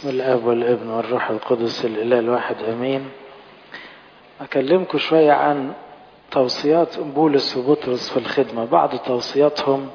بسم الاب والابن والروح القدس الاله الواحد امين اكلمكم شويه عن توصيات بولس وبطرس في الخدمه بعض توصياتهم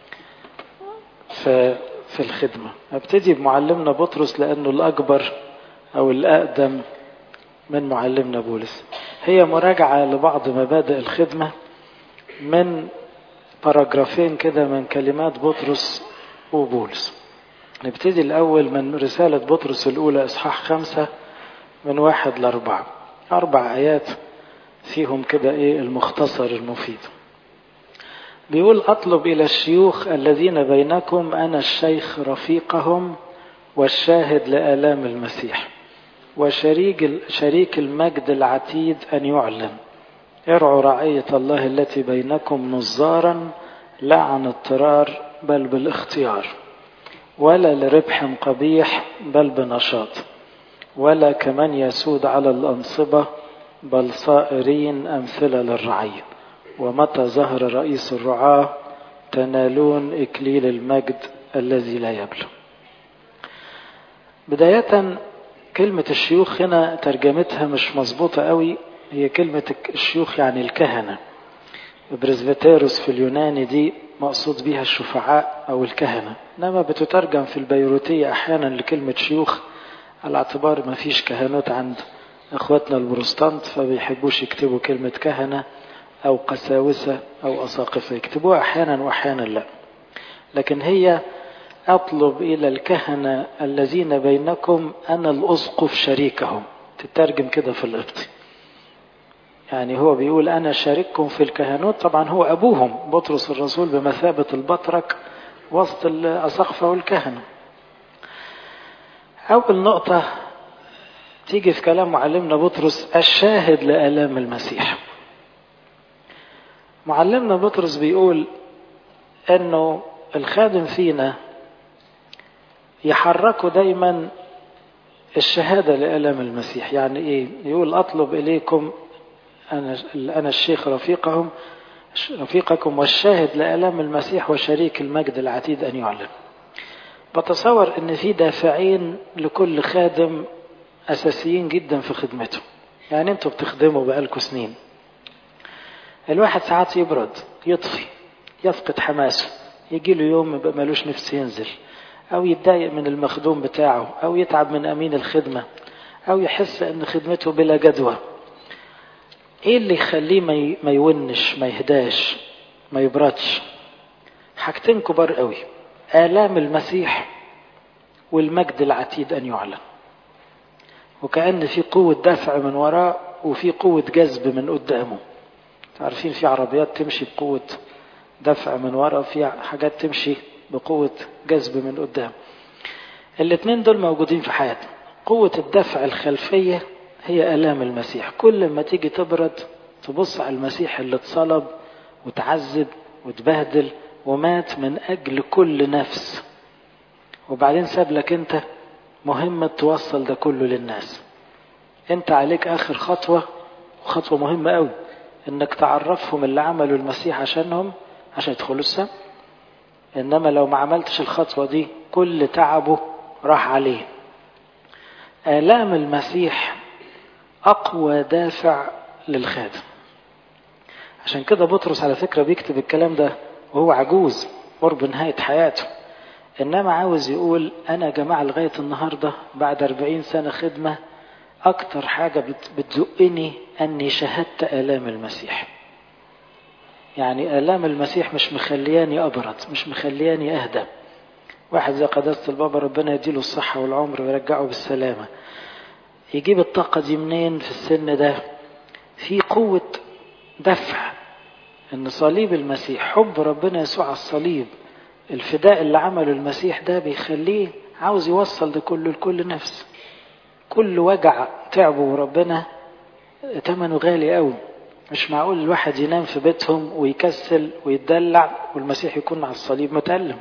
في في الخدمه ابتدي بمعلمنا بطرس لانه الاكبر او الاقدم من معلمنا بولس هي مراجعه لبعض مبادئ الخدمه من باراجرافين كده من كلمات بطرس وبولس نبتدي الأول من رسالة بطرس الأولى إصحاح خمسة من واحد لأربعة أربع آيات فيهم كده إيه المختصر المفيد بيقول أطلب إلى الشيوخ الذين بينكم أنا الشيخ رفيقهم والشاهد لآلام المسيح وشريك شريك المجد العتيد أن يعلن ارعوا رعية الله التي بينكم نظارا لا عن اضطرار بل بالاختيار ولا لربح قبيح بل بنشاط ولا كمن يسود على الأنصبة بل صائرين أمثلة للرعية ومتى ظهر رئيس الرعاة تنالون إكليل المجد الذي لا يبلو بداية كلمة الشيوخ هنا ترجمتها مش مظبوطة قوي هي كلمة الشيوخ يعني الكهنة برزبتيروس في اليوناني دي مقصود بها الشفعاء أو الكهنة إنما بتترجم في البيروتية أحيانا لكلمة شيوخ على اعتبار ما فيش كهنوت عند إخواتنا البروستانت فبيحبوش يكتبوا كلمة كهنة أو قساوسة أو أساقفة يكتبوها أحيانا وأحيانا لا لكن هي أطلب إلى الكهنة الذين بينكم أنا الأسقف شريكهم تترجم كده في القبطي يعني هو بيقول أنا شارككم في الكهنوت طبعا هو أبوهم بطرس الرسول بمثابة البطرك وسط الأسقفة والكهنة أول نقطة تيجي في كلام معلمنا بطرس الشاهد لآلام المسيح معلمنا بطرس بيقول أنه الخادم فينا يحركوا دايما الشهادة لآلام المسيح يعني إيه يقول أطلب إليكم أنا أنا الشيخ رفيقهم رفيقكم والشاهد لآلام المسيح وشريك المجد العتيد أن يعلن. بتصور إن في دافعين لكل خادم أساسيين جدا في خدمته. يعني أنتوا بتخدموا بقالكوا سنين. الواحد ساعات يبرد، يطفي، يفقد حماسه، يجي له يوم ملوش نفس ينزل، أو يتضايق من المخدوم بتاعه، أو يتعب من أمين الخدمة، أو يحس إن خدمته بلا جدوى. ايه اللي يخليه ما يونش ما يهداش ما يبردش حاجتين كبار قوي آلام المسيح والمجد العتيد أن يعلن وكأن في قوة دافع من وراء وفي قوة جذب من قدامه تعرفين في عربيات تمشي بقوة دفع من وراء وفي حاجات تمشي بقوة جذب من قدام الاثنين دول موجودين في حياتنا قوة الدفع الخلفية هي آلام المسيح كل ما تيجي تبرد تبص على المسيح اللي اتصلب وتعذب وتبهدل ومات من أجل كل نفس وبعدين ساب لك أنت مهمة توصل ده كله للناس أنت عليك آخر خطوة وخطوة مهمة أوي إنك تعرفهم اللي عملوا المسيح عشانهم عشان يدخلوا السماء إنما لو ما عملتش الخطوة دي كل تعبه راح عليه آلام المسيح أقوى دافع للخادم عشان كده بطرس على فكرة بيكتب الكلام ده وهو عجوز قرب نهاية حياته إنما عاوز يقول أنا يا جماعة لغاية النهاردة بعد أربعين سنة خدمة أكتر حاجة بتزقني أني شهدت آلام المسيح يعني آلام المسيح مش مخلياني أبرد مش مخلياني أهدى واحد زي قداسة البابا ربنا يديله الصحة والعمر ويرجعه بالسلامة يجيب الطاقة دي منين في السن ده في قوة دفع ان صليب المسيح حب ربنا يسوع على الصليب الفداء اللي عمله المسيح ده بيخليه عاوز يوصل ده كله لكل نفس كل وجع تعبه ربنا تمنه غالي قوي مش معقول الواحد ينام في بيتهم ويكسل ويتدلع والمسيح يكون على الصليب متألم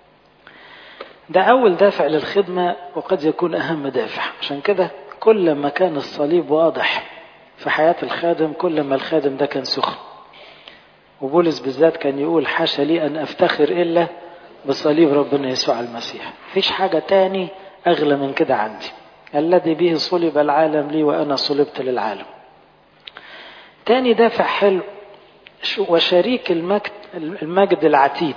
ده أول دافع للخدمة وقد يكون أهم دافع عشان كده كل ما كان الصليب واضح في حياة الخادم كل ما الخادم ده كان سخن وبولس بالذات كان يقول حاشا لي أن أفتخر إلا بصليب ربنا يسوع المسيح مفيش حاجة تاني أغلى من كده عندي الذي به صلب العالم لي وأنا صلبت للعالم تاني دافع حلو وشريك المجد, المجد العتيد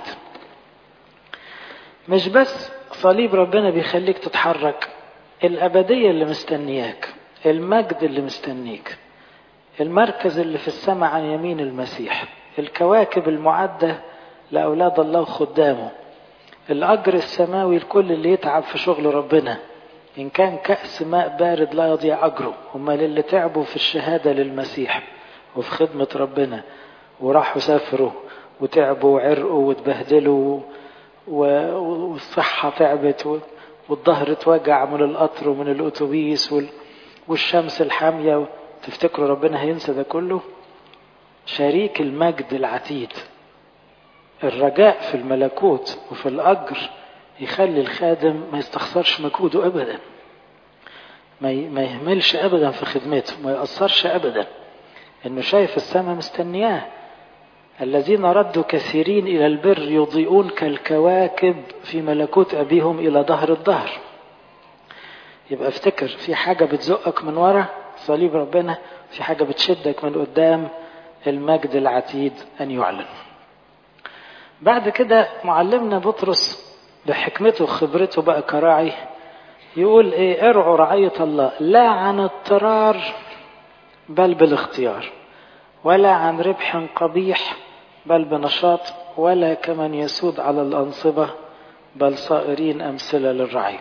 مش بس صليب ربنا بيخليك تتحرك الأبدية اللي مستنياك المجد اللي مستنيك المركز اللي في السماء عن يمين المسيح الكواكب المعدة لأولاد الله وخدامه الأجر السماوي لكل اللي يتعب في شغل ربنا إن كان كأس ماء بارد لا يضيع أجره أمال اللي تعبوا في الشهادة للمسيح وفي خدمة ربنا وراحوا سافروا وتعبوا وعرقوا واتبهدلوا والصحة تعبت والظهر اتوجع من القطر ومن الأتوبيس والشمس الحامية تفتكروا ربنا هينسى ده كله شريك المجد العتيد الرجاء في الملكوت وفي الأجر يخلي الخادم ما يستخسرش مجهوده أبدا ما يهملش أبدا في خدمته ما يأثرش أبدا إنه شايف السماء مستنياه الذين ردوا كثيرين إلى البر يضيئون كالكواكب في ملكوت أبيهم إلى ظهر الظهر يبقى افتكر في حاجة بتزقك من ورا صليب ربنا في حاجة بتشدك من قدام المجد العتيد أن يعلن بعد كده معلمنا بطرس بحكمته وخبرته بقى كراعي يقول ايه ارعوا رعية الله لا عن اضطرار بل بالاختيار ولا عن ربح قبيح بل بنشاط ولا كمن يسود على الأنصبة بل صائرين أمثلة للرعي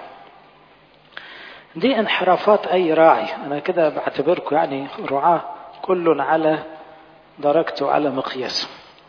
دي انحرافات أي راعي أنا كده بعتبركم يعني رعاة كل على درجته على مقياسه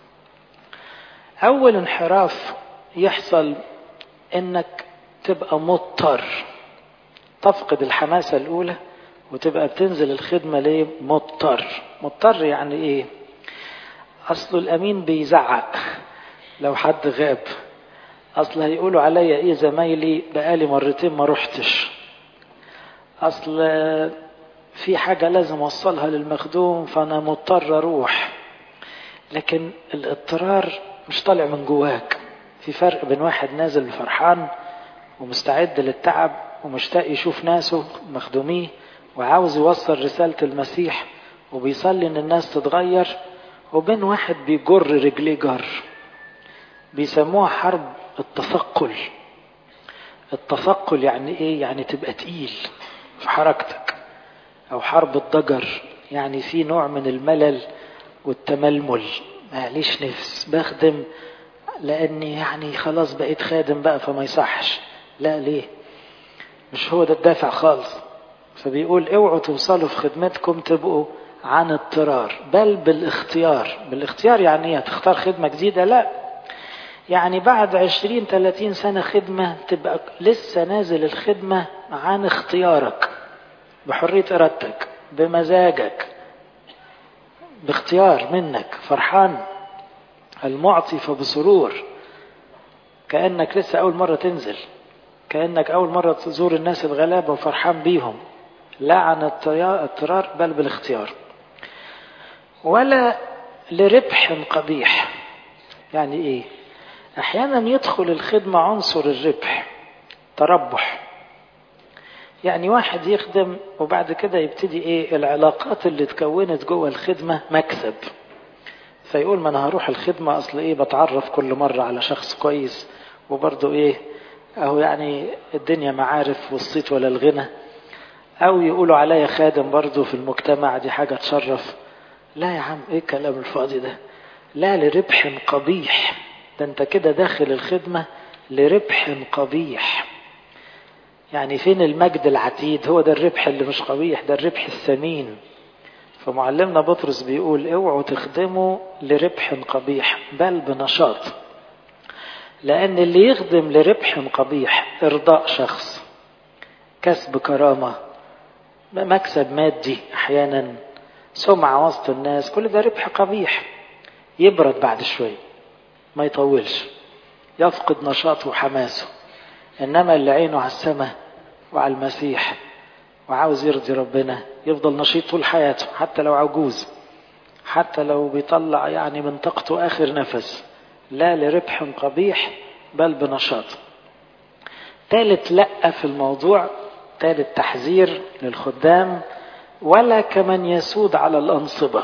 أول انحراف يحصل إنك تبقى مضطر تفقد الحماسة الأولى وتبقى بتنزل الخدمة ليه مضطر مضطر يعني إيه أصل الأمين بيزعق لو حد غاب أصل هيقولوا عليا إيه زمايلي بقالي مرتين ما رحتش أصل في حاجة لازم أوصلها للمخدوم فأنا مضطر أروح لكن الاضطرار مش طالع من جواك في فرق بين واحد نازل فرحان ومستعد للتعب ومشتاق يشوف ناسه مخدوميه وعاوز يوصل رسالة المسيح وبيصلي ان الناس تتغير وبين واحد بيجر رجليه جر بيسموها حرب التثقل التثقل يعني ايه يعني تبقى تقيل في حركتك او حرب الضجر يعني في نوع من الملل والتململ معليش نفس بخدم لاني يعني خلاص بقيت خادم بقى فما يصحش لا ليه مش هو ده الدافع خالص فبيقول اوعوا توصلوا في خدمتكم تبقوا عن اضطرار بل بالاختيار بالاختيار يعني ايه تختار خدمة جديدة لا يعني بعد عشرين ثلاثين سنة خدمة تبقى لسه نازل الخدمة عن اختيارك بحرية ارادتك بمزاجك باختيار منك فرحان المعطي فبسرور كأنك لسه أول مرة تنزل كأنك أول مرة تزور الناس الغلابة وفرحان بيهم لا عن اضطرار بل بالاختيار ولا لربح قبيح يعني ايه احيانا يدخل الخدمة عنصر الربح تربح يعني واحد يخدم وبعد كده يبتدي ايه العلاقات اللي اتكونت جوه الخدمة مكسب فيقول ما انا هروح الخدمة اصل ايه بتعرف كل مرة على شخص كويس وبرضه ايه اهو يعني الدنيا معارف والصيت ولا الغنى او يقولوا عليا خادم برضه في المجتمع دي حاجة تشرف لا يا عم ايه الكلام الفاضي ده لا لربح قبيح ده انت كده داخل الخدمة لربح قبيح يعني فين المجد العتيد هو ده الربح اللي مش قبيح ده الربح الثمين فمعلمنا بطرس بيقول اوعوا تخدموا لربح قبيح بل بنشاط لأن اللي يخدم لربح قبيح إرضاء شخص كسب كرامة مكسب مادي أحيانا سمعة وسط الناس كل ده ربح قبيح يبرد بعد شوية ما يطولش يفقد نشاطه وحماسه إنما اللي عينه على السماء وعلى المسيح وعاوز يرضي ربنا يفضل نشيط طول حياته حتى لو عجوز حتى لو بيطلع يعني من طاقته آخر نفس لا لربح قبيح بل بنشاط ثالث لأ في الموضوع ثالث تحذير للخدام ولا كمن يسود على الأنصبة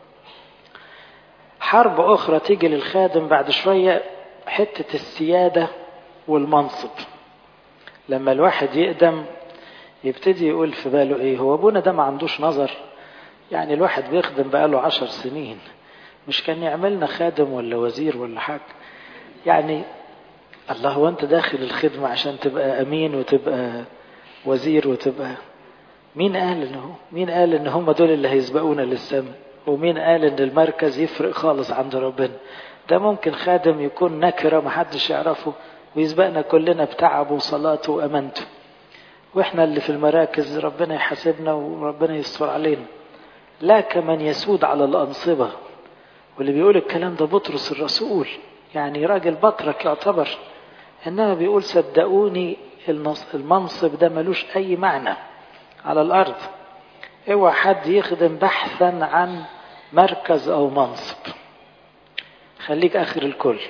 حرب أخرى تيجي للخادم بعد شوية حتة السيادة والمنصب لما الواحد يقدم يبتدي يقول في باله ايه هو ابونا ده ما عندوش نظر يعني الواحد بيخدم بقاله عشر سنين مش كان يعملنا خادم ولا وزير ولا حاجة يعني الله هو انت داخل الخدمة عشان تبقى امين وتبقى وزير وتبقى مين قال ان هو مين قال ان هم دول اللي هيسبقونا للسماء ومين قال ان المركز يفرق خالص عند ربنا ده ممكن خادم يكون نكرة محدش يعرفه ويسبقنا كلنا بتعبه وصلاته وامانته واحنا اللي في المراكز ربنا يحاسبنا وربنا يستر علينا لا كمن يسود على الأنصبة واللي بيقول الكلام ده بطرس الرسول يعني راجل بطرك يعتبر إنما بيقول صدقوني المنصب ده ملوش أي معنى على الأرض اوعى حد يخدم بحثا عن مركز أو منصب خليك آخر الكل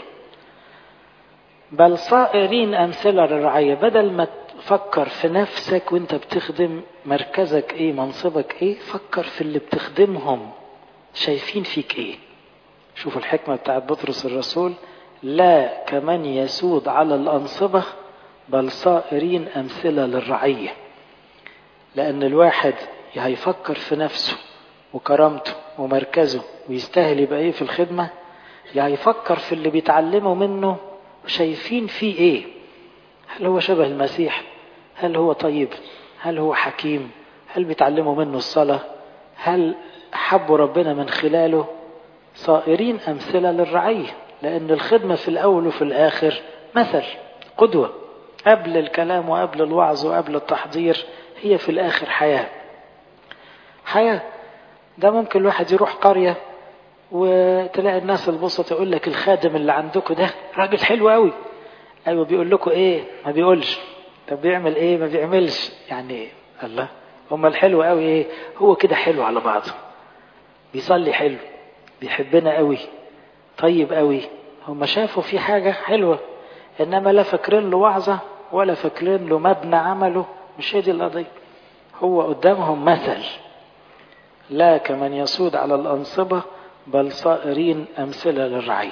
بل صائرين أمثلة للرعية بدل ما فكر في نفسك وانت بتخدم مركزك ايه منصبك ايه فكر في اللي بتخدمهم شايفين فيك ايه شوفوا الحكمة بتاعت بطرس الرسول لا كمن يسود على الأنصبة بل صائرين أمثلة للرعية لأن الواحد هيفكر في نفسه وكرامته ومركزه ويستاهل يبقى ايه في الخدمة يا هيفكر في اللي بيتعلموا منه شايفين فيه ايه هل هو شبه المسيح هل هو طيب هل هو حكيم هل بيتعلموا منه الصلاة هل حبوا ربنا من خلاله صائرين أمثلة للرعية لأن الخدمة في الأول وفي الآخر مثل قدوة قبل الكلام وقبل الوعظ وقبل التحضير هي في الآخر حياة حياة ده ممكن الواحد يروح قرية وتلاقي الناس البسط يقول لك الخادم اللي عندكم ده راجل حلو قوي ايوه بيقول لكم ايه ما بيقولش طب بيعمل ايه ما بيعملش يعني ايه الله هم الحلو قوي ايه هو كده حلو على بعضه بيصلي حلو بيحبنا قوي طيب قوي هم شافوا في حاجة حلوة انما لا فاكرين له وعظة ولا فاكرين له مبنى عمله مش هي دي القضية هو قدامهم مثل لا كمن يسود على الأنصبة بل صائرين أمثلة للرعية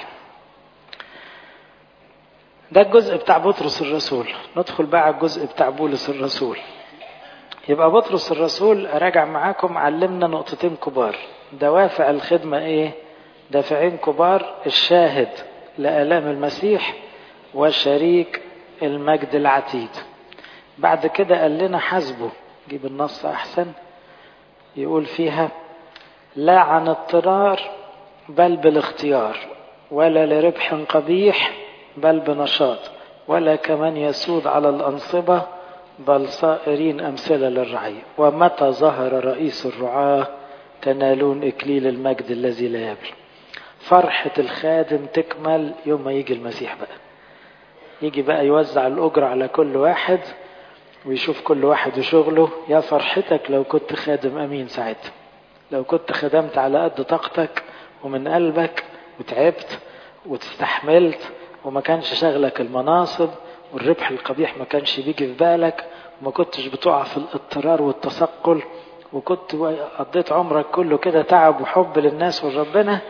ده الجزء بتاع بطرس الرسول ندخل بقى على الجزء بتاع بولس الرسول يبقى بطرس الرسول راجع معاكم علمنا نقطتين كبار دوافع الخدمة ايه دافعين كبار الشاهد لآلام المسيح وشريك المجد العتيد بعد كده قال لنا حسبه جيب النص أحسن يقول فيها لا عن اضطرار بل بالاختيار ولا لربح قبيح بل بنشاط ولا كمن يسود على الأنصبة بل صائرين أمثلة للرعية ومتى ظهر رئيس الرعاة تنالون إكليل المجد الذي لا يبلى فرحة الخادم تكمل يوم ما يجي المسيح بقى يجي بقى يوزع الأجر على كل واحد ويشوف كل واحد وشغله يا فرحتك لو كنت خادم أمين ساعتها لو كنت خدمت على قد طاقتك ومن قلبك وتعبت وتستحملت وما كانش شغلك المناصب والربح القبيح ما كانش بيجي في بالك وما كنتش بتقع في الاضطرار والتثقل وكنت قضيت عمرك كله كده تعب وحب للناس وربنا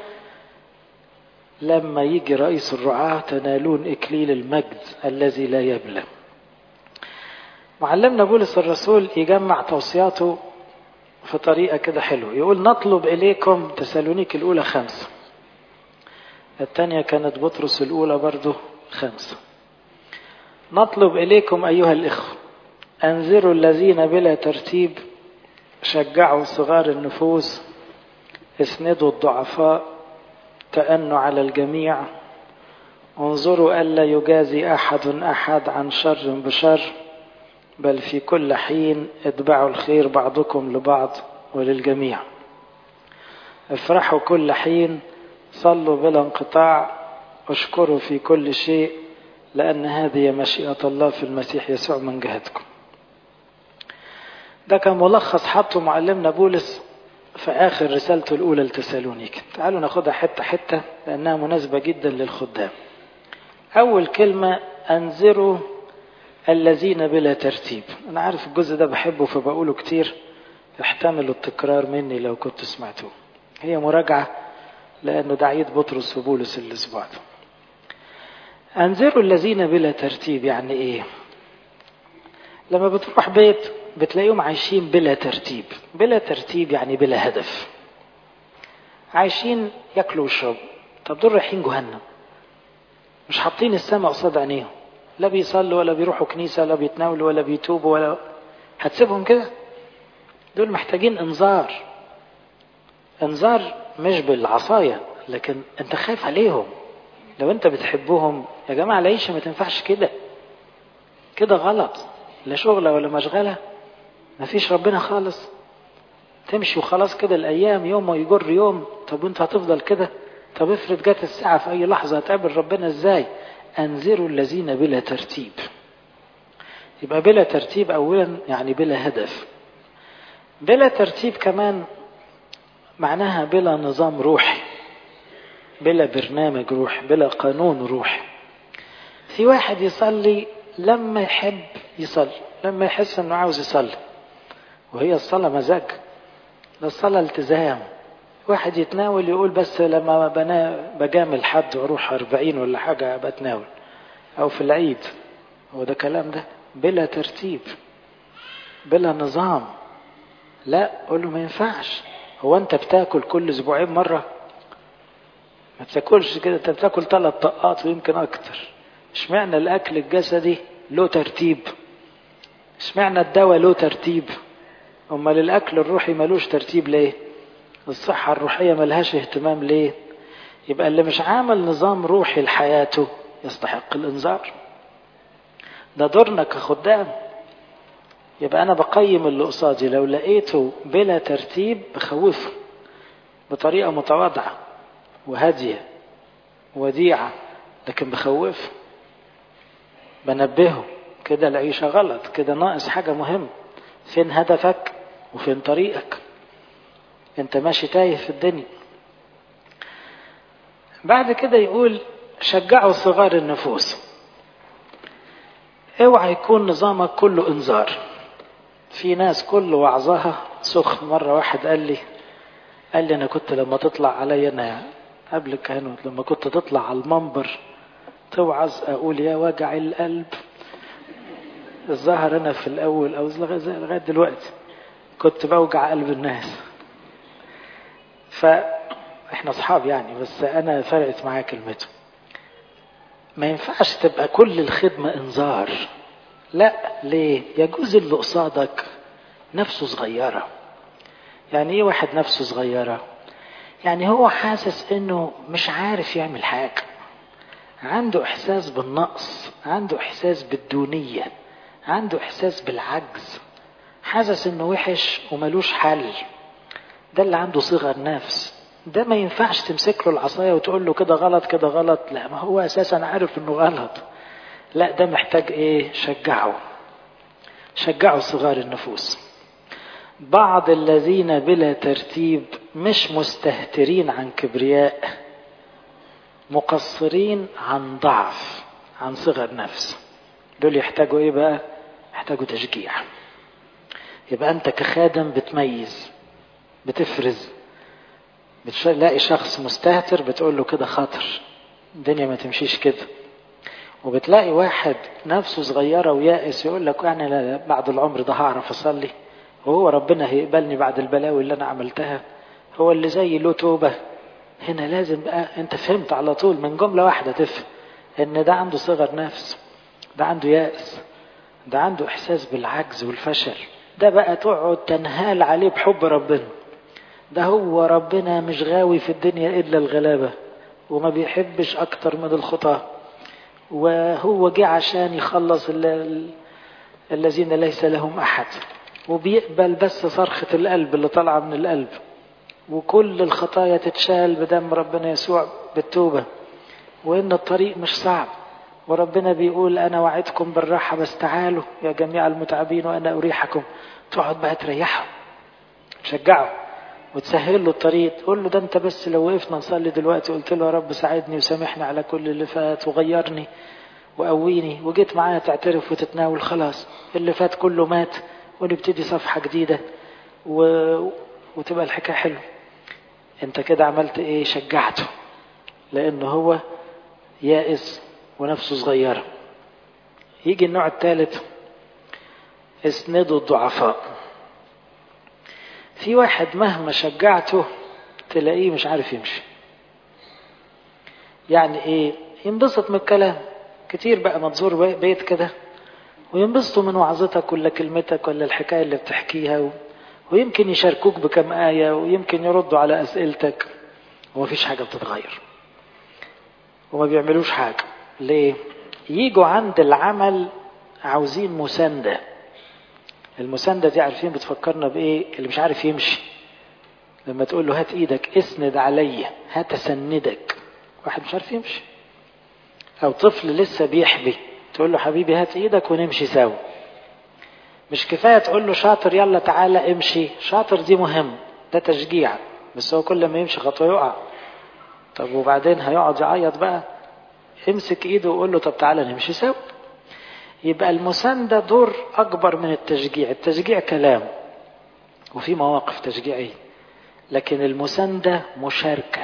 لما يجي رئيس الرعاة تنالون إكليل المجد الذي لا يبلى معلمنا بولس الرسول يجمع توصياته في طريقة كده حلوة يقول نطلب إليكم تسالونيك الأولى خمسة الثانية كانت بطرس الأولى برضو خمسة نطلب إليكم أيها الإخوة أنذروا الذين بلا ترتيب شجعوا صغار النفوس اسندوا الضعفاء تأنوا على الجميع انظروا ألا يجازي أحد أحد عن شر بشر بل في كل حين اتبعوا الخير بعضكم لبعض وللجميع افرحوا كل حين صلوا بلا انقطاع اشكروا في كل شيء لأن هذه مشيئة الله في المسيح يسوع من جهتكم ده كان ملخص حطه معلمنا بولس في آخر رسالته الأولى لتسالونيك تعالوا ناخدها حتة حتة لأنها مناسبة جدا للخدام أول كلمة أنذروا الذين بلا ترتيب أنا عارف الجزء ده بحبه فبقوله كتير احتملوا التكرار مني لو كنت سمعتوه هي مراجعة لأنه دعيت بطرس وبولس الأسبوع ده أنذروا الذين بلا ترتيب يعني إيه لما بتروح بيت بتلاقيهم عايشين بلا ترتيب بلا ترتيب يعني بلا هدف عايشين ياكلوا ويشربوا طب دول رايحين جهنم مش حاطين السماء قصاد عينيهم لا بيصلوا ولا بيروحوا كنيسة ولا بيتناولوا ولا بيتوبوا ولا هتسيبهم كده دول محتاجين انذار انذار مش بالعصاية لكن انت خايف عليهم لو انت بتحبهم يا جماعة العيشة ما تنفعش كده كده غلط لا شغلة ولا مشغلة ما فيش ربنا خالص تمشي وخلاص كده الأيام يوم ويجر يوم طب وانت هتفضل كده طب افرض جت الساعة في أي لحظة هتقابل ربنا ازاي أنذروا الذين بلا ترتيب يبقى بلا ترتيب أولا يعني بلا هدف بلا ترتيب كمان معناها بلا نظام روحي بلا برنامج روحي بلا قانون روحي في واحد يصلي لما يحب يصلي لما يحس انه عاوز يصلي وهي الصلاة مزاج ده الصلاة التزام واحد يتناول يقول بس لما بنا بجامل حد واروح أربعين ولا حاجة بتناول أو في العيد هو ده كلام ده بلا ترتيب بلا نظام لا قول له ما ينفعش هو انت بتاكل كل اسبوعين مرة ما بتاكلش كده انت بتاكل ثلاث طقات ويمكن اكتر اشمعنى الاكل الجسدي له ترتيب اشمعنى الدواء له ترتيب امال الاكل الروحي ملوش ترتيب ليه الصحة الروحية ملهاش اهتمام ليه يبقى اللي مش عامل نظام روحي لحياته يستحق الانذار ده دورنا كخدام يبقى انا بقيم اللي قصادي لو لقيته بلا ترتيب بخوفه بطريقة متواضعة وهادية وديعة لكن بخوفه بنبهه كده العيشة غلط كده ناقص حاجة مهمة فين هدفك وفين طريقك انت ماشي تايه في الدنيا بعد كده يقول شجعوا صغار النفوس اوعى يكون نظامك كله انذار في ناس كل وعظها سخن مرة واحد قال لي قال لي أنا كنت لما تطلع علي أنا قبل الكهنوت لما كنت تطلع على المنبر توعظ أقول يا وجع القلب الظاهر أنا في الأول أو لغاية دلوقتي كنت بوجع قلب الناس فإحنا أصحاب يعني بس أنا فرقت معايا كلمته ما ينفعش تبقى كل الخدمة إنذار لا ليه يجوز اللي قصادك نفسه صغيرة يعني ايه واحد نفسه صغيرة يعني هو حاسس انه مش عارف يعمل حاجة عنده احساس بالنقص عنده احساس بالدونية عنده احساس بالعجز حاسس انه وحش وملوش حل ده اللي عنده صغر نفس ده ما ينفعش تمسك له العصاية وتقول له كده غلط كده غلط لا ما هو اساسا عارف انه غلط لا ده محتاج ايه شجعه شجعوا صغار النفوس بعض الذين بلا ترتيب مش مستهترين عن كبرياء مقصرين عن ضعف عن صغر نفس دول يحتاجوا ايه بقى يحتاجوا تشجيع يبقى انت كخادم بتميز بتفرز بتلاقي شخص مستهتر بتقول له كده خاطر الدنيا ما تمشيش كده وبتلاقي واحد نفسه صغيرة ويائس يقول لك يعني لا بعد العمر ده هعرف أصلي وهو ربنا هيقبلني بعد البلاوي اللي أنا عملتها هو اللي زي له توبة هنا لازم بقى أنت فهمت على طول من جملة واحدة تفهم إن ده عنده صغر نفس ده عنده يائس ده عنده إحساس بالعجز والفشل ده بقى تقعد تنهال عليه بحب ربنا ده هو ربنا مش غاوي في الدنيا إلا الغلابة وما بيحبش أكتر من الخطاه وهو جه عشان يخلص الذين ليس لهم أحد وبيقبل بس صرخة القلب اللي طالعة من القلب وكل الخطايا تتشال بدم ربنا يسوع بالتوبة وإن الطريق مش صعب وربنا بيقول أنا وعدكم بالراحة بس تعالوا يا جميع المتعبين وأنا أريحكم تقعد بقى تريحه تشجعه وتسهل له الطريق تقول له ده انت بس لو وقفنا نصلي دلوقتي قلت له يا رب ساعدني وسامحني على كل اللي فات وغيرني وقويني وجيت معايا تعترف وتتناول خلاص اللي فات كله مات ونبتدي صفحة جديدة و... وتبقى الحكاية حلوة انت كده عملت ايه شجعته لانه هو يائس ونفسه صغيرة يجي النوع الثالث اسندوا الضعفاء في واحد مهما شجعته تلاقيه مش عارف يمشي يعني ايه ينبسط من الكلام كتير بقى ما تزور بيت كده وينبسطوا من وعظتك ولا كلمتك ولا الحكاية اللي بتحكيها و... ويمكن يشاركوك بكم آية ويمكن يردوا على أسئلتك ومفيش حاجة بتتغير وما بيعملوش حاجة ليه؟ يجوا عند العمل عاوزين مساندة المساندة دي عارفين بتفكرنا بإيه؟ اللي مش عارف يمشي لما تقول له هات إيدك اسند عليا هات أسندك واحد مش عارف يمشي أو طفل لسه بيحبي تقول له حبيبي هات إيدك ونمشي سوا مش كفاية تقول له شاطر يلا تعالى امشي شاطر دي مهم ده تشجيع بس هو كل ما يمشي خطوة يقع طب وبعدين هيقعد يعيط بقى امسك ايده وقول له طب تعالى نمشي سوا يبقى المساندة دور أكبر من التشجيع التشجيع كلام وفي مواقف تشجيعية لكن المساندة مشاركة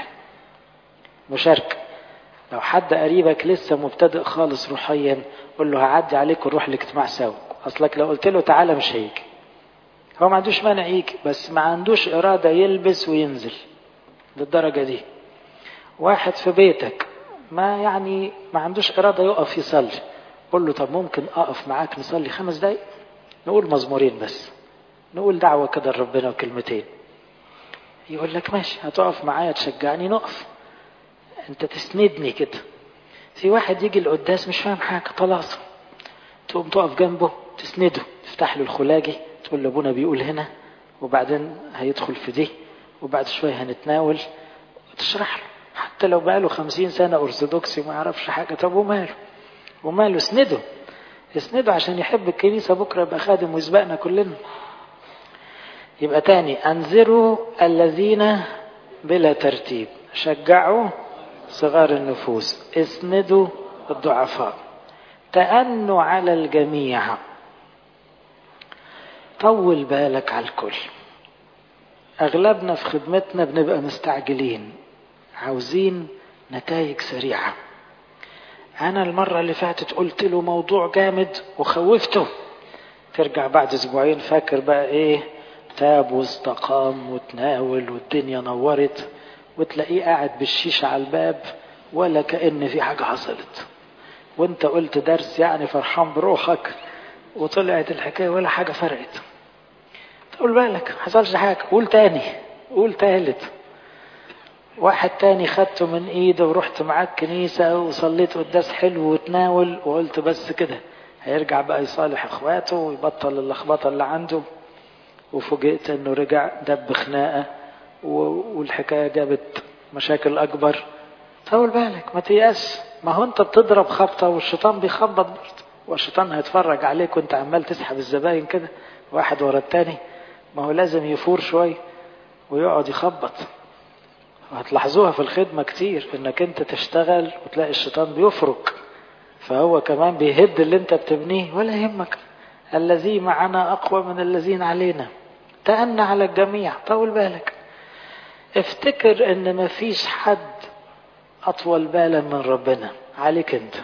مشاركة لو حد قريبك لسه مبتدئ خالص روحيا قول له هعدي عليك ونروح الاجتماع سوا اصلك لو قلت له تعالى مش هيجي هو ما عندوش مانع يجي بس ما عندوش إرادة يلبس وينزل للدرجة دي واحد في بيتك ما يعني ما عندوش إرادة يقف يصلي قول له طب ممكن أقف معاك نصلي خمس دقايق نقول مزمورين بس نقول دعوة كده لربنا وكلمتين يقول لك ماشي هتقف معايا تشجعني نقف انت تسندني كده في واحد يجي القداس مش فاهم حاجة طلاسة تقوم تقف جنبه تسنده تفتح له الخلاجي تقول له ابونا بيقول هنا وبعدين هيدخل في دي وبعد شوية هنتناول تشرح له حتى لو بقاله خمسين سنة أرثوذكسي ما يعرفش حاجة طب وماله وماله اسنده اسنده عشان يحب الكنيسة بكرة يبقى خادم ويسبقنا كلنا يبقى تاني أنذروا الذين بلا ترتيب شجعوا صغار النفوس اسندوا الضعفاء تأنوا على الجميع طول بالك على الكل أغلبنا في خدمتنا بنبقى مستعجلين عاوزين نتائج سريعة أنا المرة اللي فاتت قلت له موضوع جامد وخوفته ترجع بعد أسبوعين فاكر بقى إيه تاب واستقام وتناول والدنيا نورت وتلاقيه قاعد بالشيشة على الباب ولا كأن في حاجة حصلت وانت قلت درس يعني فرحان بروحك وطلعت الحكاية ولا حاجة فرقت تقول بالك حصلش حاجة قول تاني قول تالت واحد تاني خدته من ايده ورحت معاه الكنيسة وصليت قداس حلو وتناول وقلت بس كده هيرجع بقى يصالح اخواته ويبطل اللخبطة اللي عنده وفوجئت انه رجع دب خناقة والحكاية جابت مشاكل اكبر طول بالك ما تيأس ما هو انت بتضرب خبطة والشيطان بيخبط برضه والشيطان هيتفرج عليك وانت عمال تسحب الزباين كده واحد ورا التاني ما هو لازم يفور شوي ويقعد يخبط وهتلاحظوها في الخدمة كتير انك انت تشتغل وتلاقي الشيطان بيفرك فهو كمان بيهد اللي انت بتبنيه ولا يهمك الذي معنا اقوى من الذين علينا تأنى على الجميع طول بالك افتكر ان مفيش حد اطول بالا من ربنا عليك انت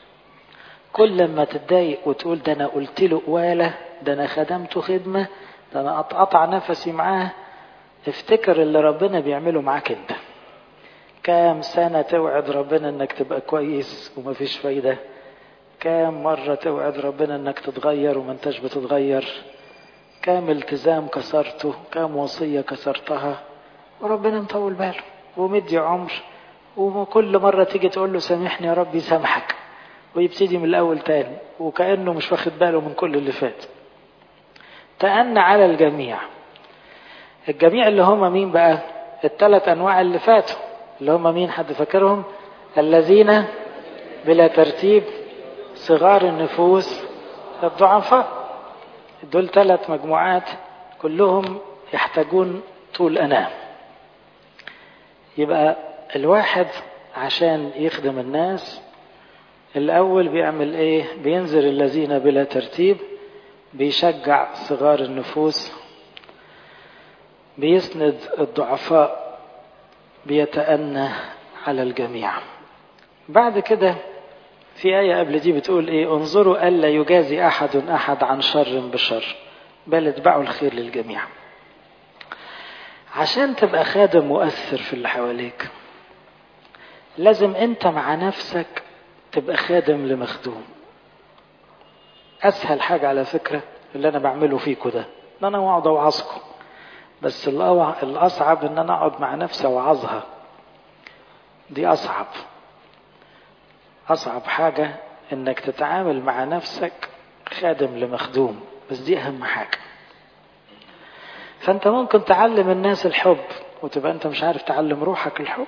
كل ما تتضايق وتقول ده انا قلت له قواله ده انا خدمته خدمه ده انا اتقطع نفسي معاه افتكر اللي ربنا بيعمله معاك انت كام سنة توعد ربنا انك تبقى كويس ومفيش فايدة كام مرة توعد ربنا انك تتغير وما انتش بتتغير كام التزام كسرته كام وصية كسرتها وربنا مطول باله ومدي عمر وكل مرة تيجي تقول له سامحني يا رب يسامحك ويبتدي من الأول تاني وكأنه مش واخد باله من كل اللي فات تأنى على الجميع الجميع اللي هم مين بقى الثلاث أنواع اللي فاتوا اللي هم مين حد فاكرهم الذين بلا ترتيب صغار النفوس الضعفاء دول ثلاث مجموعات كلهم يحتاجون طول أنام يبقى الواحد عشان يخدم الناس الأول بيعمل إيه بينذر الذين بلا ترتيب بيشجع صغار النفوس بيسند الضعفاء بيتأنى على الجميع بعد كده في آية قبل دي بتقول إيه انظروا ألا يجازي أحد أحد عن شر بشر بل اتبعوا الخير للجميع عشان تبقى خادم مؤثر في اللي حواليك لازم انت مع نفسك تبقى خادم لمخدوم اسهل حاجة على فكرة اللي انا بعمله فيكم ده ان انا اقعد اوعظكم بس الاصعب ان انا اقعد مع نفسي اوعظها دي اصعب اصعب حاجة انك تتعامل مع نفسك خادم لمخدوم بس دي اهم حاجة فانت ممكن تعلم الناس الحب وتبقى انت مش عارف تعلم روحك الحب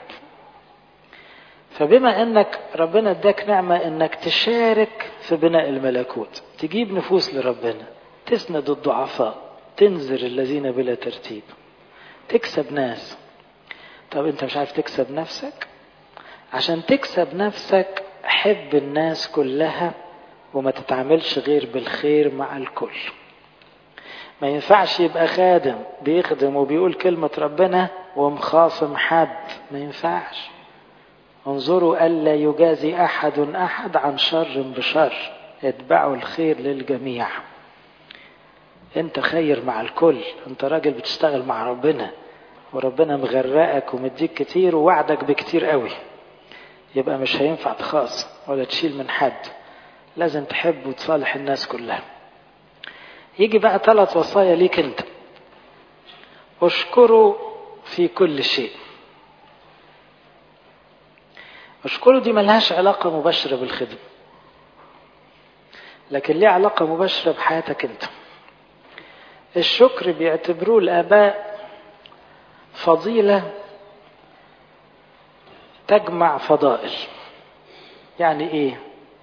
فبما انك ربنا اداك نعمة انك تشارك في بناء الملكوت تجيب نفوس لربنا تسند الضعفاء تنذر الذين بلا ترتيب تكسب ناس طب انت مش عارف تكسب نفسك عشان تكسب نفسك حب الناس كلها وما تتعاملش غير بالخير مع الكل ما ينفعش يبقى خادم بيخدم وبيقول كلمة ربنا ومخاصم حد ما ينفعش انظروا ألا يجازي أحد أحد عن شر بشر اتبعوا الخير للجميع انت خير مع الكل انت راجل بتشتغل مع ربنا وربنا مغرقك ومديك كتير ووعدك بكتير قوي يبقى مش هينفع تخاص ولا تشيل من حد لازم تحب وتصالح الناس كلها يجي بقى ثلاث وصايا ليك انت اشكروا في كل شيء اشكروا دي ملهاش علاقة مباشرة بالخدمة لكن ليه علاقة مباشرة بحياتك انت الشكر بيعتبروه الآباء فضيلة تجمع فضائل يعني ايه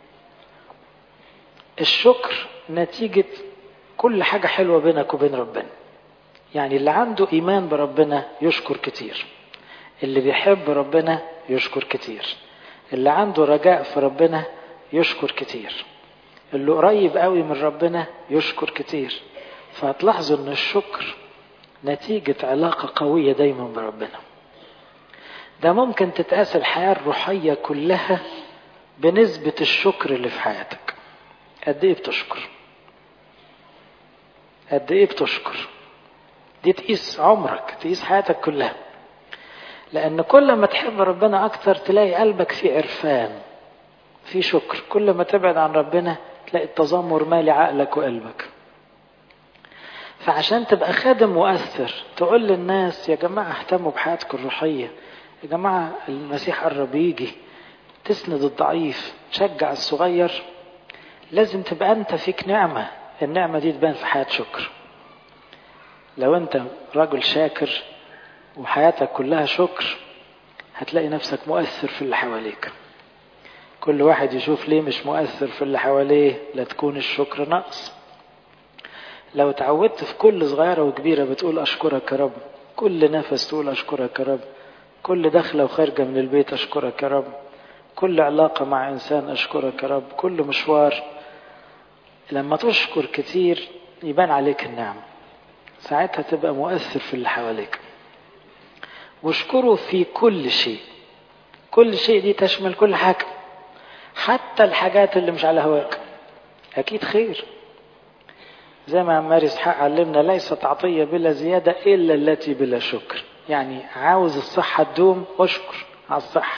الشكر نتيجة كل حاجة حلوة بينك وبين ربنا يعني اللي عنده إيمان بربنا يشكر كتير اللي بيحب ربنا يشكر كتير اللي عنده رجاء في ربنا يشكر كتير اللي قريب قوي من ربنا يشكر كتير فهتلاحظوا ان الشكر نتيجة علاقة قوية دايما بربنا ده ممكن تتقاس الحياة الروحية كلها بنسبة الشكر اللي في حياتك قد ايه بتشكر قد ايه بتشكر دي تقيس عمرك تقيس حياتك كلها لان كل ما تحب ربنا اكتر تلاقي قلبك فيه عرفان في شكر كل ما تبعد عن ربنا تلاقي التذمر مالي عقلك وقلبك فعشان تبقى خادم مؤثر تقول للناس يا جماعة اهتموا بحياتكم الروحية يا جماعة المسيح قرب يجي تسند الضعيف تشجع الصغير لازم تبقى انت فيك نعمة النعمة دي تبان في حياة شكر لو انت راجل شاكر وحياتك كلها شكر هتلاقي نفسك مؤثر في اللي حواليك كل واحد يشوف ليه مش مؤثر في اللي حواليه لا تكون الشكر نقص لو اتعودت في كل صغيرة وكبيرة بتقول أشكرك يا رب كل نفس تقول أشكرك يا رب كل دخلة وخارجة من البيت أشكرك يا رب كل علاقة مع إنسان أشكرك يا رب كل مشوار لما تشكر كتير يبان عليك النعم ساعتها تبقى مؤثر في اللي حواليك واشكره في كل شيء كل شيء دي تشمل كل حاجة حتى الحاجات اللي مش على هواك أكيد خير زي ما عمار إسحاق علمنا ليست عطية بلا زيادة إلا التي بلا شكر يعني عاوز الصحة تدوم اشكر على الصحة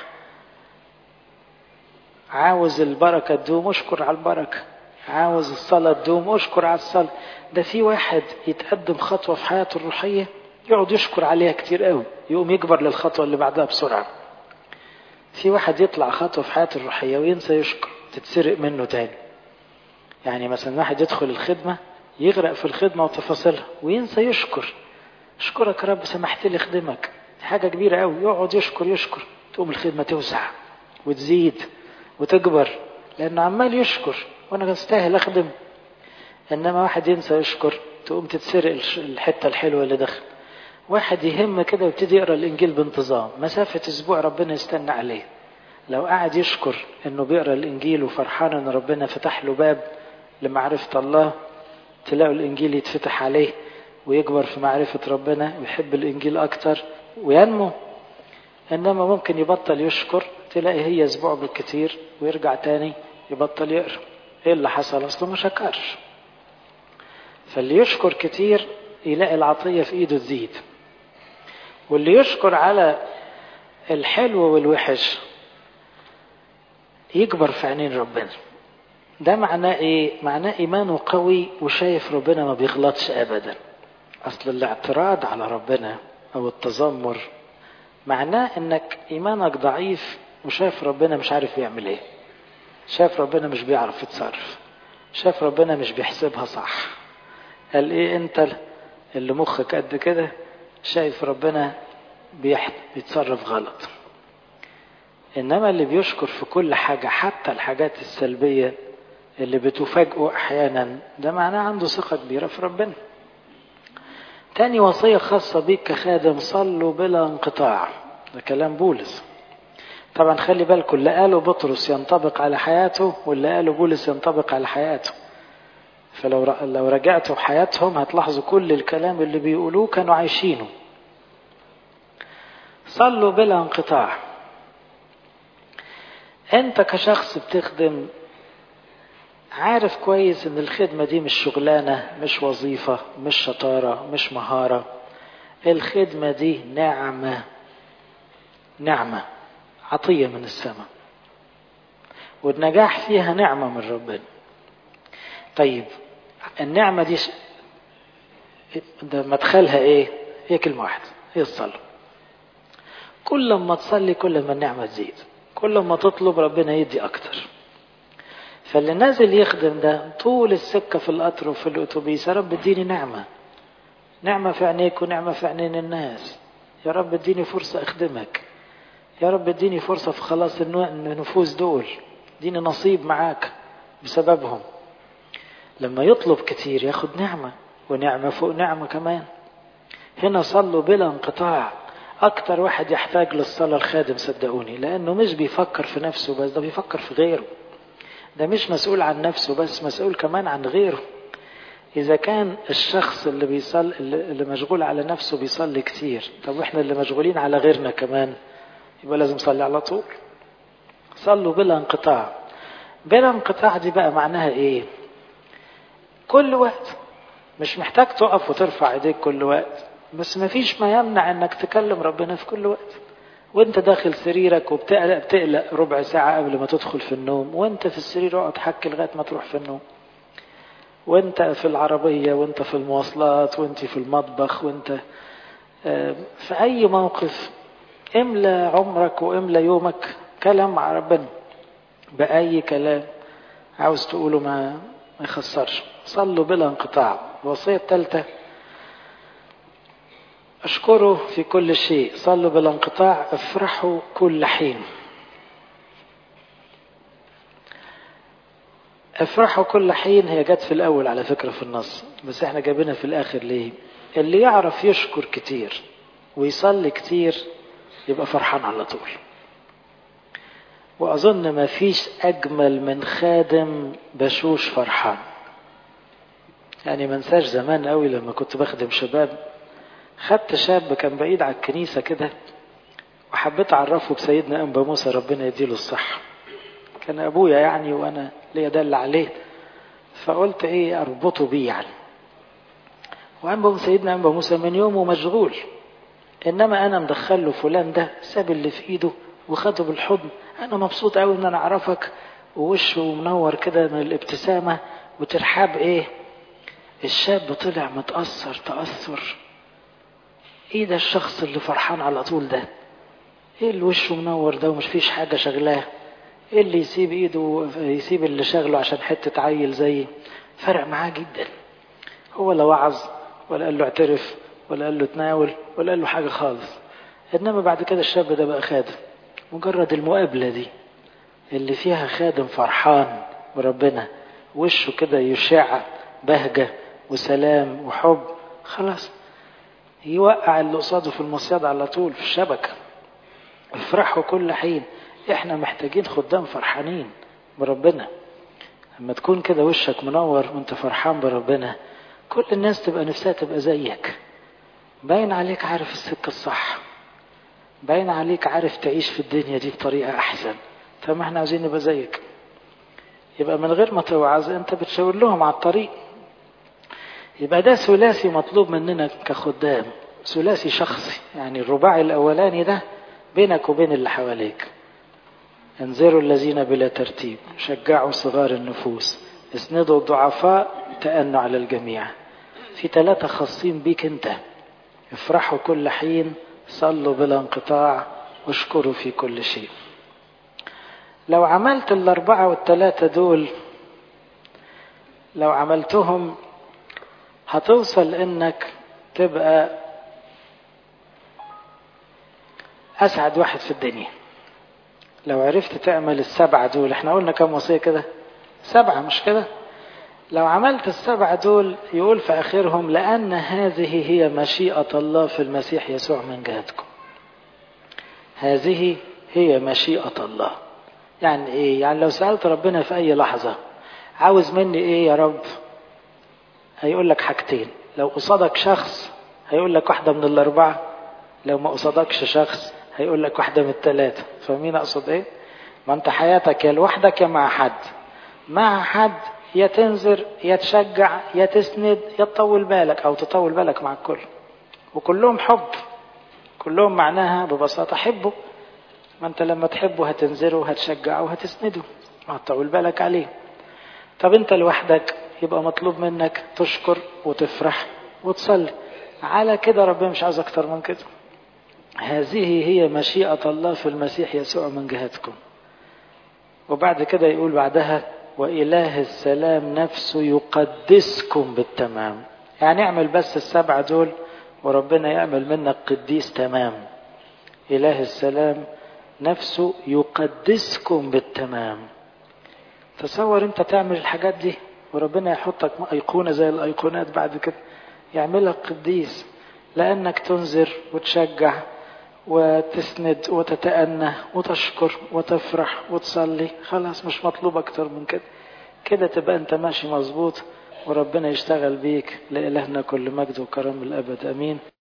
عاوز البركة تدوم اشكر على البركة عاوز الصلاة تدوم اشكر على الصلاة ده في واحد يتقدم خطوة في حياته الروحية يقعد يشكر عليها كتير قوي يقوم يكبر للخطوة اللي بعدها بسرعة في واحد يطلع خطوة في حياته الروحية وينسى يشكر تتسرق منه تاني يعني مثلا واحد يدخل الخدمة يغرق في الخدمة وتفاصيلها وينسى يشكر اشكرك يا رب سمحت لي اخدمك دي حاجة كبيرة قوي يقعد يشكر يشكر تقوم الخدمة توسع وتزيد وتكبر لأنه عمال يشكر وأنا استاهل أخدم إنما واحد ينسى يشكر تقوم تتسرق الحتة الحلوة اللي دخل واحد يهم كده ويبتدي يقرا الإنجيل بانتظام مسافة أسبوع ربنا يستنى عليه لو قعد يشكر انه بيقرا الانجيل وفرحان ان ربنا فتح له باب لمعرفة الله تلاقوا الانجيل يتفتح عليه ويكبر في معرفة ربنا ويحب الانجيل اكتر وينمو انما ممكن يبطل يشكر تلاقي هي اسبوع بالكتير ويرجع تاني يبطل يقرا ايه اللي حصل اصله ما شكرش فاللي يشكر كتير يلاقي العطية في ايده تزيد واللي يشكر على الحلو والوحش يكبر في عينين ربنا ده معناه ايه معناه ايمانه قوي وشايف ربنا ما بيغلطش ابدا اصل الاعتراض على ربنا او التذمر معناه انك ايمانك ضعيف وشايف ربنا مش عارف يعمل ايه شايف ربنا مش بيعرف يتصرف شايف ربنا مش بيحسبها صح قال ايه انت اللي مخك قد كده شايف ربنا بيتصرف غلط انما اللي بيشكر في كل حاجة حتى الحاجات السلبية اللي بتفاجئه احيانا ده معناه عنده ثقة كبيرة في ربنا تاني وصية خاصة بيك كخادم صلوا بلا انقطاع ده كلام بولس طبعا خلي بالكم اللي قاله بطرس ينطبق على حياته واللي قاله بولس ينطبق على حياته فلو لو رجعتوا حياتهم هتلاحظوا كل الكلام اللي بيقولوه كانوا عايشينه صلوا بلا انقطاع انت كشخص بتخدم عارف كويس ان الخدمة دي مش شغلانة مش وظيفة مش شطارة مش مهارة الخدمة دي نعمة نعمة عطية من السماء والنجاح فيها نعمة من ربنا طيب النعمة دي ش... ده مدخلها ايه هي كلمة واحدة هي الصلاة كل ما تصلي كل ما النعمة تزيد كل ما تطلب ربنا يدي أكتر فاللي نازل يخدم ده طول السكة في القطر وفي الأتوبيس يا رب اديني نعمة نعمة في عينيك ونعمة في عينين الناس يا رب اديني فرصة أخدمك يا رب اديني فرصة في خلاص النفوس دول اديني نصيب معاك بسببهم لما يطلب كتير ياخد نعمة ونعمة فوق نعمة كمان هنا صلوا بلا انقطاع أكتر واحد يحتاج للصلاة الخادم صدقوني لأنه مش بيفكر في نفسه بس ده بيفكر في غيره ده مش مسؤول عن نفسه بس مسؤول كمان عن غيره إذا كان الشخص اللي بيصل اللي مشغول على نفسه بيصلي كتير طب وإحنا اللي مشغولين على غيرنا كمان يبقى لازم نصلي على طول صلوا بلا انقطاع بلا انقطاع دي بقى معناها إيه كل وقت مش محتاج تقف وترفع ايديك كل وقت بس ما فيش ما يمنع انك تكلم ربنا في كل وقت وانت داخل سريرك وبتقلق بتقلق ربع ساعة قبل ما تدخل في النوم وانت في السرير اقعد حكي لغاية ما تروح في النوم وانت في العربية وانت في المواصلات وانت في المطبخ وانت في اي موقف املى عمرك واملى يومك كلام مع ربنا بأي كلام عاوز تقوله ما ما يخسرش صلوا بلا انقطاع الوصية الثالثة اشكروا في كل شيء صلوا بلا انقطاع افرحوا كل حين افرحوا كل حين هي جت في الاول على فكرة في النص بس احنا جايبينها في الاخر ليه اللي يعرف يشكر كتير ويصلي كتير يبقى فرحان على طول وأظن ما فيش أجمل من خادم بشوش فرحان يعني ما انساش زمان قوي لما كنت بخدم شباب خدت شاب كان بعيد على الكنيسة كده وحبيت أعرفه بسيدنا أنبا موسى ربنا يديله الصحة كان أبويا يعني وأنا ليا دل عليه فقلت إيه أربطه بيه يعني وأنبا سيدنا أنبا موسى من يومه مشغول إنما أنا مدخله فلان ده ساب اللي في إيده وخده بالحضن انا مبسوط قوي ان انا اعرفك ووشه منور كده من الابتسامه وترحاب ايه الشاب طلع متاثر تاثر ايه ده الشخص اللي فرحان على طول ده ايه اللي وشه منور ده ومش فيش حاجه شغلاه ايه اللي يسيب ايده يسيب اللي شغله عشان حته عيل زي فرق معاه جدا هو لا وعظ ولا قال له اعترف ولا قال له تناول ولا قال له حاجه خالص انما بعد كده الشاب ده بقى خادم مجرد المقابلة دي اللي فيها خادم فرحان بربنا وشه كده يشع بهجة وسلام وحب خلاص يوقع اللي قصاده في المصياد على طول في الشبكة افرحوا كل حين احنا محتاجين خدام فرحانين بربنا لما تكون كده وشك منور وانت فرحان بربنا كل الناس تبقى نفسها تبقى زيك باين عليك عارف السكة الصح باين عليك عارف تعيش في الدنيا دي بطريقة أحسن فما احنا عاوزين نبقى زيك يبقى من غير ما توعظ انت بتشاور لهم على الطريق يبقى ده ثلاثي مطلوب مننا كخدام ثلاثي شخصي يعني الرباعي الأولاني ده بينك وبين اللي حواليك انذروا الذين بلا ترتيب شجعوا صغار النفوس اسندوا الضعفاء تأنوا على الجميع في ثلاثة خاصين بيك انت افرحوا كل حين صلوا بلا انقطاع واشكروا في كل شيء لو عملت الأربعة والثلاثة دول لو عملتهم هتوصل انك تبقى اسعد واحد في الدنيا لو عرفت تعمل السبعة دول احنا قلنا كم وصية كده سبعة مش كده لو عملت السبعة دول يقول في آخرهم لأن هذه هي مشيئة الله في المسيح يسوع من جهتكم هذه هي مشيئة الله يعني ايه يعني لو سألت ربنا في أي لحظة عاوز مني ايه يا رب هيقول لك حاجتين لو قصادك شخص هيقول لك واحدة من الأربعة لو ما قصادكش شخص هيقول لك واحدة من الثلاثة فاهمين أقصد إيه؟ ما أنت حياتك يا لوحدك يا مع حد مع حد يا تنذر يا تشجع يا تسند يا تطول بالك أو تطول بالك مع الكل وكلهم حب كلهم معناها ببساطة حبه ما أنت لما تحبه هتنذره وهتشجعه وهتسنده وهتطول بالك عليه طب أنت لوحدك يبقى مطلوب منك تشكر وتفرح وتصلي على كده ربنا مش عايز أكتر من كده هذه هي مشيئة الله في المسيح يسوع من جهتكم وبعد كده يقول بعدها وإله السلام نفسه يقدسكم بالتمام يعني اعمل بس السبعة دول وربنا يعمل منك قديس تمام إله السلام نفسه يقدسكم بالتمام تصور انت تعمل الحاجات دي وربنا يحطك أيقونة زي الأيقونات بعد كده يعملك قديس لأنك تنذر وتشجع وتسند وتتأنى وتشكر وتفرح وتصلي خلاص مش مطلوب أكتر من كده كده تبقى أنت ماشي مظبوط وربنا يشتغل بيك لإلهنا كل مجد وكرم الأبد أمين